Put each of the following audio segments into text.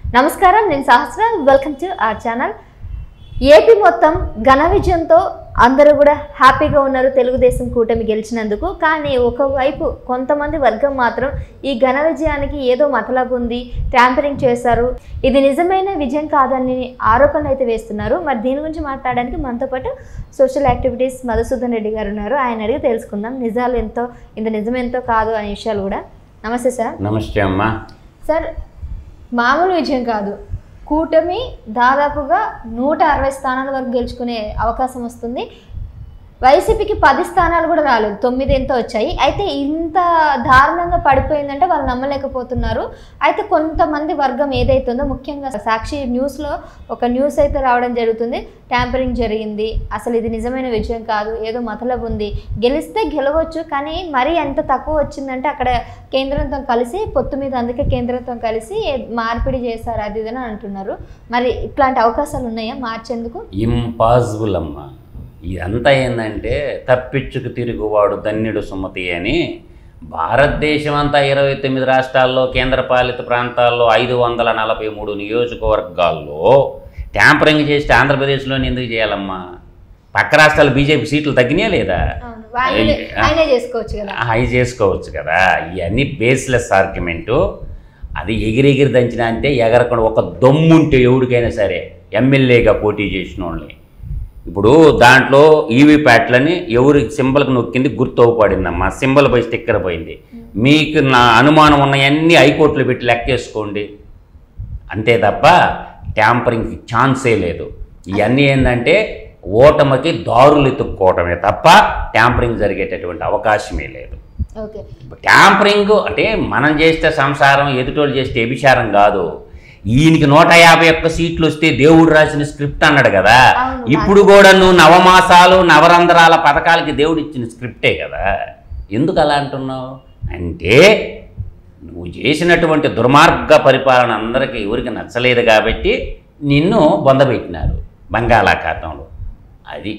నమస్కారం నేను Sahasra welcome to our channel AP మొత్తం ఘన విజయంతో అందరూ కూడా హ్యాపీగా ఉన్నారు తెలుగుదేశం కూటమి గెలిచినందుకు కానీ ఒకవైపు కొంతమంది వర్గం మాత్రం ఈ ఘన విజయానికి ఏదో మతలబు ఉంది ట్యాంపరింగ్ చేశారు ఇది నిజమైన విజయం కాదని ఆరోపణలు అయితే వేస్తున్నారు మరి దీని గురించి మాట్లాడడానికి మనతో పాటు సోషల్ యాక్టివిటీస్ మధుసూదన్ రెడ్డి గారు ఉన్నారు ఆయన అడిగి తెలుసుకుందాం నిజాలు ఎంతో ఇంత నిజమెంతో కాదు అనే విషయాలు కూడా నమస్తే సార్ నమస్తే అమ్మా సార్ మామూలు విజయం కాదు కూటమి దాదాపుగా నూట అరవై స్థానాల వరకు గెలుచుకునే అవకాశం వస్తుంది వైసీపీకి పది స్థానాలు కూడా రాలేదు తొమ్మిది ఎంతో వచ్చాయి అయితే ఇంత దారుణంగా పడిపోయిందంటే వాళ్ళు నమ్మలేకపోతున్నారు అయితే కొంతమంది వర్గం ఏదైతుందో ముఖ్యంగా సాక్షి న్యూస్లో ఒక న్యూస్ అయితే రావడం జరుగుతుంది ట్యాంపరింగ్ జరిగింది అసలు ఇది నిజమైన విజయం కాదు ఏదో మతలబు ఉంది గెలిస్తే గెలవచ్చు కానీ మరీ ఎంత తక్కువ వచ్చిందంటే అక్కడ కేంద్రంతో కలిసి పొత్తు మీద అందుకే కేంద్రంతో కలిసి మార్పిడి చేశారు అది ఇది అని అంటున్నారు మరి ఇట్లాంటి అవకాశాలు ఉన్నాయా మార్చేందుకు ఇంపాసిబుల్ అమ్మా ఇదంతా ఏంటంటే తప్పించుకు తిరుగువాడు ధన్యుడు సుమతి అని భారతదేశం అంతా ఇరవై తొమ్మిది రాష్ట్రాల్లో కేంద్రపాలిత ప్రాంతాల్లో ఐదు వందల నలభై మూడు నియోజకవర్గాల్లో ట్యాంపరింగ్ చేస్తే ఆంధ్రప్రదేశ్లోని ఎందుకు చేయాలమ్మా పక్క రాష్ట్రాలు బీజేపీ సీట్లు తగ్గినాయా లేదా అవును ఆయనే ఆయనే చేసుకోవచ్చు కదా హై చేసుకోవచ్చు కదా ఇవన్నీ బేస్లెస్ ఆర్గ్యుమెంటు అది ఎగిరెగిరి దంచిన అంటే ఎగరకుండా ఒక దమ్ముంటే ఎవరికైనా సరే ఎమ్మెల్యేగా పోటీ చేసిన వాళ్ళని ఇప్పుడు దాంట్లో ఈవీ ప్యాట్లని ఎవరి సింబల్కి నొక్కింది గుర్తు పడిందమ్మా సింబల్ పై స్టిక్కర్ పోయింది మీకు నా అనుమానం ఉన్నవన్నీ హైకోర్టులో పెట్టి లెక్కేసుకోండి అంతే తప్ప ట్యాంపరింగ్కి ఛాన్సే లేదు ఇవన్నీ ఏంటంటే ఓటమికి దారులు ఎత్తుక్కోవటమే తప్ప ట్యాంపరింగ్ జరిగేటటువంటి అవకాశమే లేదు ఓకే ట్యాంపరింగ్ అంటే మనం చేస్తే సంసారం ఎదుటోళ్ళు చేస్తే వ్యభిచారం కాదు ఈయనకి నూట యాభై ఒక్క సీట్లు వస్తే దేవుడు రాసిన స్క్రిప్ట్ అన్నాడు కదా అవును, ఇప్పుడు కూడా నువ్వు నవమాసాలు నవరంధ్రాల పథకాలకి దేవుడు ఇచ్చిన స్క్రిప్టే కదా ఎందుకు అలా అంటున్నావు అంటే నువ్వు చేసినటువంటి దుర్మార్గ పరిపాలన అందరికీ ఎవరికి నచ్చలేదు కాబట్టి నిన్ను బొందబెట్టినారు బంగాళాఖాతంలో అది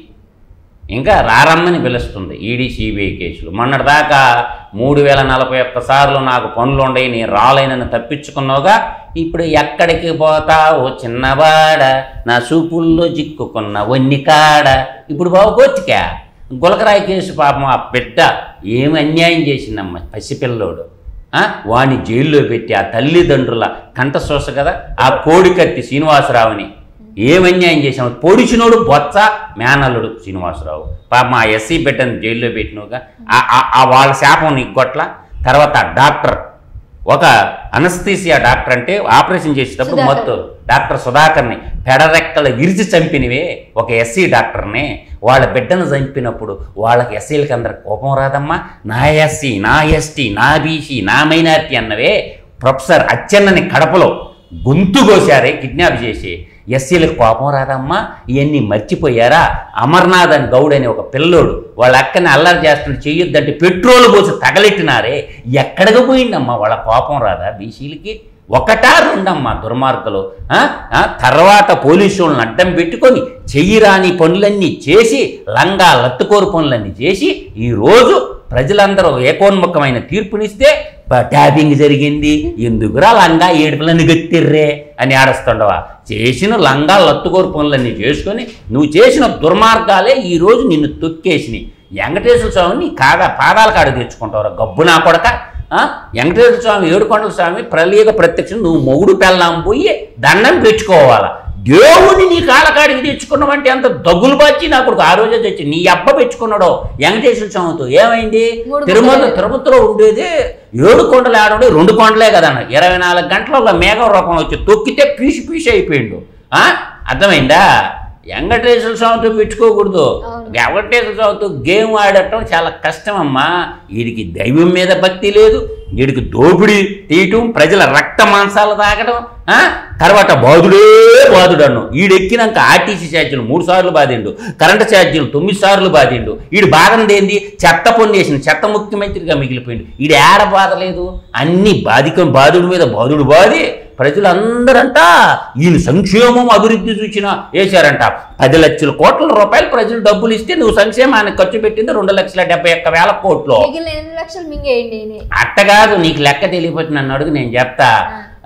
ఇంకా రారమ్మని పిలుస్తుంది ఈడీ సిబిఐ కేసులు మొన్నటిదాకా మూడు వేల నలభై ఒక్క సార్లు నాకు పనులు ఉండయి నేను రాలేనని తప్పించుకున్నావుగా ఇప్పుడు ఎక్కడికి పోతావు చిన్నవాడ నా చూపుల్లో చిక్కుకున్న వన్ని కాడ ఇప్పుడు బాబు కోర్టుకా గులకరాయి కేసు పాపం ఆ బిడ్డ ఏమి అన్యాయం చేసిందమ్మ పసిపిల్లోడు ఆ? వాణ్ణి జైల్లో పెట్టి ఆ తల్లిదండ్రుల కంఠశోష కదా ఆ కోడికత్తి శ్రీనివాసరావుని ఏం అన్యాయం చేసాము పొడిచినోడు బొత్స మేనల్లుడు శ్రీనివాసరావు పాపం ఆ ఎస్సీ బిడ్డని జైల్లో పెట్టినవుగా ఆ- ఆ- ఆ వాళ్ళ శాపం నీకు గొట్ల తర్వాత ఆ డాక్టర్ ఒక అనస్థీసియా డాక్టర్ అంటే ఆపరేషన్ చేసేటప్పుడు సుధాకర్. మొత్తం డాక్టర్ సుధాకర్ని పెడరెక్కలు విరిచి చంపినవే ఒక ఎస్సీ డాక్టర్ని వాళ్ళ బిడ్డను చంపినప్పుడు వాళ్ళకి ఎస్సీలకి అందరికి కోపం రాదమ్మా నా ఎస్సీ నా ఎస్టీ నా బీసీ నా మైనార్టీ అన్నవే ప్రొఫెసర్ అచ్చెన్నని కడపలో గొంతు కోసారే కిడ్నాప్ చేసి ఎస్సీలకు కోపం రాదమ్మా ఇవన్నీ మర్చిపోయారా అమర్నాథ్ అని గౌడ్ అనే ఒక పిల్లోడు వాళ్ళ అక్కని అల్లరి చేస్తుంటే చెయ్యొద్దంటే పెట్రోల్ పోసి తగలెట్టినారే ఎక్కడికి పోయిందమ్మా వాళ్ళ కోపం రాదా బీసీలకి ఒకటా రెండమ్మా దుర్మార్గులు ఆ? ఆ? తర్వాత పోలీసు వాళ్ళని అడ్డం పెట్టుకొని చెయ్యిరాని పనులన్నీ చేసి లంగా లత్తుకోరు పనులన్నీ చేసి ఈరోజు ప్రజలందరూ ఏకోన్ముఖమైన తీర్పునిస్తే ప- ట్యాపింగ్ జరిగింది ఎందుకురా లంగా ఏడుపులని గట్టిర్రే అని ఆడస్తుండవా చేసిన లంగా లత్తుకోరు పనులన్నీ చేసుకొని నువ్వు చేసిన దుర్మార్గాలే ఈరోజు నిన్ను తొక్కేసినాయి వెంకటేశ్వర స్వామిని కాగా పాదాల కాడ తెచ్చుకుంటావు గబ్బు నా కొడక ఆ? వెంకటేశ్వర స్వామి ఏడుకొండల స్వామి ప్రలీగ ప్రత్యక్షం నువ్వు మొగుడు పెళ్ళాం పోయి దండం పెట్టుకోవాలా దేవుని నీ కాళ్ళకాడికి తెచ్చుకున్నావంటే అంత దగులు పచ్చి నా కొడుకు ఆ రోజే తెచ్చి నీ అబ్బ పెట్టుకున్నాడో వెంకటేశ్వర స్వామితో ఏమైంది మూడు తిరుమల కొండలే. తిరుపతిలో ఉండేది ఏడు కొండలు ఆడే రెండు కొండలే కదా అన్న ఇరవై నాలుగు గంటల ఒక మేఘం రూపం వచ్చి తొక్కితే పీసి పీసి అయిపోయిండు ఆ? అర్థమైందా వెంకటేశ్వర స్వామితో పెట్టుకోకూడదు అవును. వెంకటేశ్వర స్వామితో గేమ్ ఆడటం చాలా కష్టం అమ్మా వీడికి దైవం మీద భక్తి లేదు వీడికి దోపిడీ తీయటం ప్రజల రక్త మాంసాలు తాగడం ఆ? తర్వాత బాధుడే బాధుడు అన్ను ఈడెక్కినాక ఆర్టీసీ ఛార్జీలు మూడు సార్లు బాధిండు కరెంటు ఛార్జీలు తొమ్మిది సార్లు బాధిండు ఈడు బాధందేంది చెత్త పని చేసిన చెత్త ముఖ్యమంత్రిగా మిగిలిపోయిండు ఈడు ఏడ బాధ లేదు అన్ని బాధికం బాధుడి మీద బాధుడు బాధి ప్రజలందరంట ఈయన సంక్షేమం అభివృద్ధి చూసిన వేశారంట పది లక్షల కోట్ల రూపాయలు ప్రజలు డబ్బులు ఇస్తే నువ్వు సంక్షేమానికి ఖర్చు పెట్టింది రెండు లక్షల డెబ్బై ఒక్క వేల కోట్లు మిగిలిన ఎనిమిది లక్షలు మింగేయండి ఈయనే. అట్ట కాదు నీకు లెక్క తెలియపోతే నన్ను అడుగు నేను చెప్తా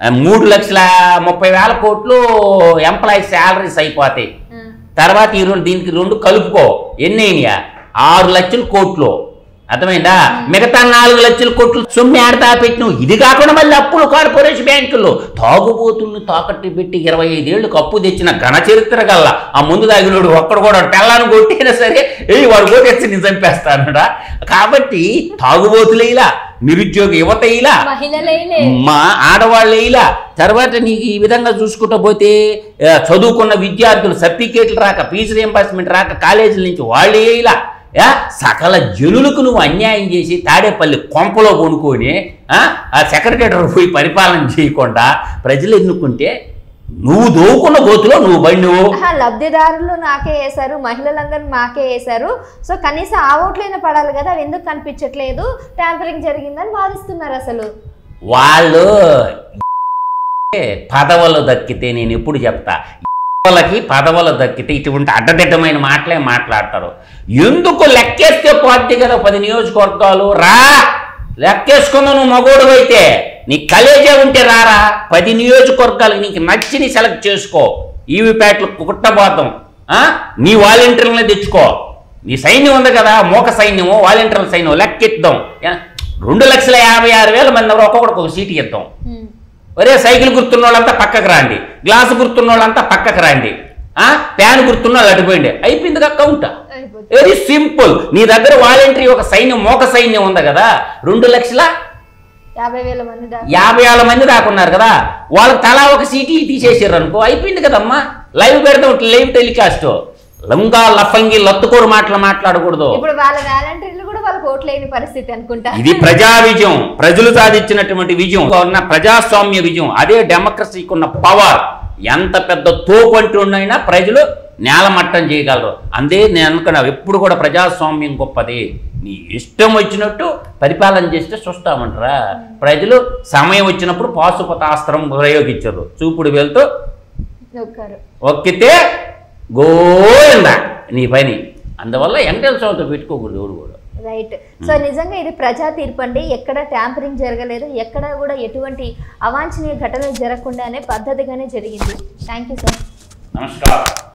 ఆ, మూడు లక్షల ముప్పై వేల కోట్లు ఎంప్లాయీస్ శాలరీస్ అయిపోతాయి ఆ. తర్వాత ఈ రెండు దీనికి రెండు కలుపుకో ఎన్ని అయినాయా ఆరు లక్షల కోట్లు అర్థమైందా మిగతా నాలుగు లక్షల కోట్లు సొమ్ము ఆడతా పెట్టిన ఇది కాకుండా మళ్ళీ అప్పులు కార్పొరేషన్ బ్యాంకుల్లో తాగుబోతుల్ని తాకట్టు పెట్టి ఇరవై ఐదేళ్లకు అప్పు తెచ్చిన ఘన చరిత్ర గల్ల ఆ ముందు తాగినోడు ఒక్కడు కూడా తెల్లాను కొట్టినా సరే ఏ వాడు కొట్టేసి నేను చంపేస్తానడా కాబట్టి తాగుబోతులు ఇలా నిరుద్యోగ యువత ఇలా మహిళలైలే మా ఆడవాళ్ళు ఇలా తర్వాత నీకు ఈ విధంగా చూసుకుంటూ పోతే ఆ, చదువుకున్న విద్యార్థులు సర్టిఫికేట్లు రాక ఫీజు రియంబర్స్మెంట్ రాక కాలేజీల నుంచి వాళ్ళే ఇలా యా, సకల జనులకు నువ్వు అన్యాయం చేసి తాడేపల్లి కొంపలో కొనుక్కొని ఆ, ఆ సెక్రటరీ పోయి పరిపాలన చేయకుండా ప్రజలు ఎన్నుకుంటే నువ్వు దోవుకున్న గోతులో నువ్వు బండి నువ్వు ఆహా, లబ్ధిదారులు నాకే వేశారు మహిళలందరూ మాకే వేశారు సో కనీసం ఆ ఓట్లైనా పడాలి కదా అవి ఎందుకు కనిపించట్లేదు ట్యాంపరింగ్ జరిగిందని వాదిస్తున్నారు అసలు వాళ్ళు పదవులు దక్కితే నేను ఎప్పుడు చెప్తా వాళ్ళకి పదవులు దక్కితే ఇటువంటి అడ్డదిడ్డమైన మాటలే మాట్లాడతారు ఎందుకు లెక్కేస్తే పోద్ది కదా పది నియోజకవర్గాలు రా లెక్కేసుకుందాం నువ్వు మగోడు అయితే నీ కలేజే ఉంటే రారా పది నియోజకవర్గాలు నీకు నచ్చిని సెలెక్ట్ చేసుకో ఈవీప్యాట్లు కుట్టబోతాం ఆ? నీ వాలంటీర్లనే తెచ్చుకో నీ సైన్యం ఉంది కదా మోక సైన్యము వాలంటీర్ల సైన్యం లెక్కిద్దాం యా, రెండు లక్షల యాభై ఆరు వేల మంది ఎవరో ఒక్కొక్కడికి ఒక సీటు ఇద్దాం ఉమ్. ఒరే సైకిల్ గుర్తున్న వాళ్ళంతా పక్కకు రాండి గ్లాసు గుర్తున్న వాళ్ళంతా పక్కకు రాండి ఆ ప్యాన్ గుర్తున్న వాళ్ళు అడిపోయింది అయిపోయిందిగా కౌంట అయిపోతుంది. వెరీ సింపుల్ నీ దగ్గర వాలంటరీ ఒక సైన్యం మోక సైన్యం ఉంది కదా రెండు లక్షల యాభై వేల మంది దాకా యాభై వేల మంది దాకున్నారు కదా వాళ్ళకి తలా ఒక సీటీ తీసేసారు అనుకో అయిపోయింది కదమ్మా లైవ్ పెడదాం లైవ్ టెలికాస్ట్ లంగా లఫంగి లత్తుకోరు మాటలు మాట్లాడకూడదు ఇప్పుడు వాళ్ళ వాలంటీర్లు కూడా వాళ్ళకి ఓట్లేని పరిస్థితి అనుకుంటా ఇది ప్రజా విజయం ప్రజలు సాధించినటువంటి విజయం ఉన్న ప్రజాస్వామ్య విజయం అదే డెమోక్రసీకి ఉన్న పవర్ ఎంత పెద్ద తోపు అంటున్నైనా ప్రజలు నేలమట్టం చేయగలరు అందే నేను అనుకున్నా ఎప్పుడు కూడా ప్రజాస్వామ్యం గొప్పది నీ ఇష్టం వచ్చినట్టు పరిపాలన చేస్తే చూస్తామంటారా ప్రజలు సమయం వచ్చినప్పుడు పాశుపతాస్త్రం ప్రయోగించరు చూపుడు వెళ్తూ నొక్కారు ఒక్కితే గోవింద నీ పని అందువల్ల వెంకటేశ్వర చవితి పెట్టుకోకూడదు ఎవరు కూడా రైట్ సో నిజంగా ఇది ప్రజా తీర్పు అండి ఎక్కడ ట్యాంపరింగ్ జరగలేదు ఎక్కడ కూడా ఎటువంటి అవాంఛనీయ ఘటనలు జరగకుండానే పద్ధతిగానే జరిగింది థ్యాంక్ యూ సార్ నమస్కారం